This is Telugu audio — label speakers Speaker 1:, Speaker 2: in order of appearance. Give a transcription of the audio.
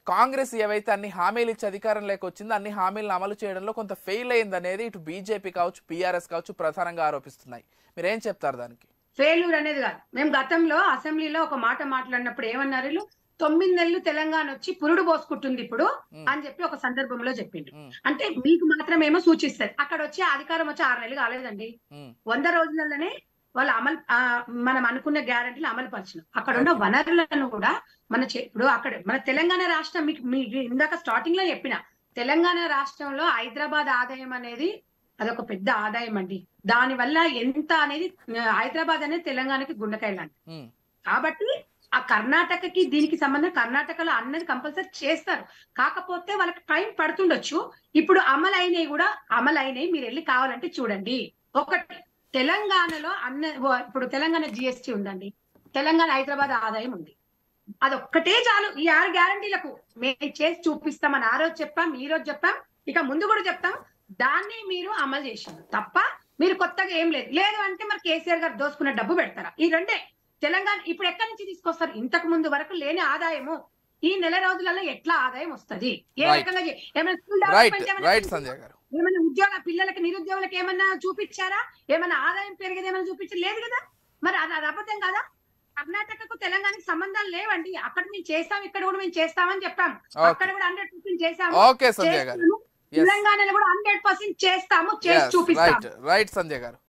Speaker 1: కాంగ్రెస్ ఏవైతే అన్ని హామీలు ఇచ్చి అధికారంలోకి వచ్చిందో అన్ని హామీలను అమలు చేయడంలో కొంత ఫెయిల్ అయింది అనేది ఇటు బీజేపీ కావచ్చు బీఆర్ఎస్ కావచ్చు ప్రధానంగా ఆరోపిస్తున్నాయి మీరేం చెప్తారు దానికి
Speaker 2: ఫెయిల్యూర్ అనేది కాదు మేము గతంలో అసెంబ్లీలో ఒక మాట మాట్లాడినప్పుడు ఏమన్నారు వీళ్ళు తొమ్మిది నెలలు తెలంగాణ వచ్చి పురుడు పోసుకుంటుంది ఇప్పుడు
Speaker 1: ఉమ్,
Speaker 2: అని చెప్పి ఒక సందర్భంలో చెప్పిండు
Speaker 1: ఉమ్,
Speaker 2: అంటే మీకు మాత్రమేమో సూచిస్తారు అక్కడ వచ్చి అధికారం వచ్చి ఆరు నెలలు కాలేదండి
Speaker 1: ఉమ్,
Speaker 2: వంద రోజులలోనే వాళ్ళు అమలు ఆ, మనం అనుకున్న గ్యారంటీలు అమలు పరిచిన అక్కడ ఉన్న వనరులను కూడా మన చే- ఇప్పుడు అక్కడ మన తెలంగాణ రాష్ట్రం మీకు మీకు ఇందాక స్టార్టింగ్ లో చెప్పిన తెలంగాణ రాష్ట్రంలో హైదరాబాద్ ఆదాయం అనేది అదొక పెద్ద ఆదాయం అండి దాని వల్ల ఎంత అనేది ఆ, హైదరాబాద్ అనేది తెలంగాణకి గుండెకాయ లాంటిది
Speaker 1: ఉమ్,
Speaker 2: కాబట్టి ఆ కర్ణాటకకి దీనికి సంబంధం కర్ణాటకలో అన్నది కంపల్సరీ చేస్తారు కాకపోతే వాళ్ళకి టైం పడుతుండొచ్చు ఇప్పుడు అమలు అయినవి కూడా అమలు అయినవి మీరు వెళ్ళి కావాలంటే చూడండి ఒకటి తెలంగాణలో అన్న ఓ- ఇప్పుడు తెలంగాణ జిఎస్టీ ఉందండి తెలంగాణ హైదరాబాద్ ఆదాయం ఉంది అదొక్కటే చాలు ఈ ఆరు గ్యారంటీలకు మేము చేసి చూపిస్తామని ఆ రోజు చెప్పాం ఈ రోజు చెప్పాం ఇక ముందు కూడా చెప్తాం దాన్ని మీరు అమలు చేసింది తప్ప మీరు కొత్తగా ఏం లేదు లేదు అంటే మరి కేసీఆర్ గారు దోసుకున్న డబ్బు పెడతారా ఈ రెండే తెలంగాణ ఇప్పుడు ఎక్కడి నుంచి తీసుకొస్తారు ఇంతకు ముందు వరకు లేని ఆదాయము ఈ నెల రోజులలో ఎట్లా ఆదాయం వస్తది ఏ
Speaker 1: Right.
Speaker 2: రకంగా చే- ఏమైనా స్కూల్
Speaker 1: రైట్
Speaker 2: డెవలప్మెంట్ ఏమైనా
Speaker 1: రైట్
Speaker 2: చూపించారా?
Speaker 1: సంజయ్ గారు
Speaker 2: ఏమైనా ఉద్యోగ పిల్లలకి నిరుద్యోగులకు ఏమన్నా చూపించారా ఏమైనా ఆదాయం పెరిగేది ఏమైనా చూపించారు లేదు కదా మరి అది అది అబద్ధం కదా కర్ణాటకకు తెలంగాణకి సంబంధాలు లేవండి అక్కడ మేము చేస్తాం ఇక్కడ కూడా మేము చేస్తామని చెప్పాం అక్కడ కూడా హండ్రెడ్ పర్సెంట్ చేస్తాము
Speaker 1: ఓకే సంజయ్ గారు
Speaker 2: చేస్తాము.
Speaker 1: Yes.
Speaker 2: తెలంగాణలో కూడా హండ్రెడ్ పర్సెంట్ చేస్తాము చేసి
Speaker 1: రైట్
Speaker 2: చూపిస్తాము
Speaker 1: రైట్ సంజయ్ గారు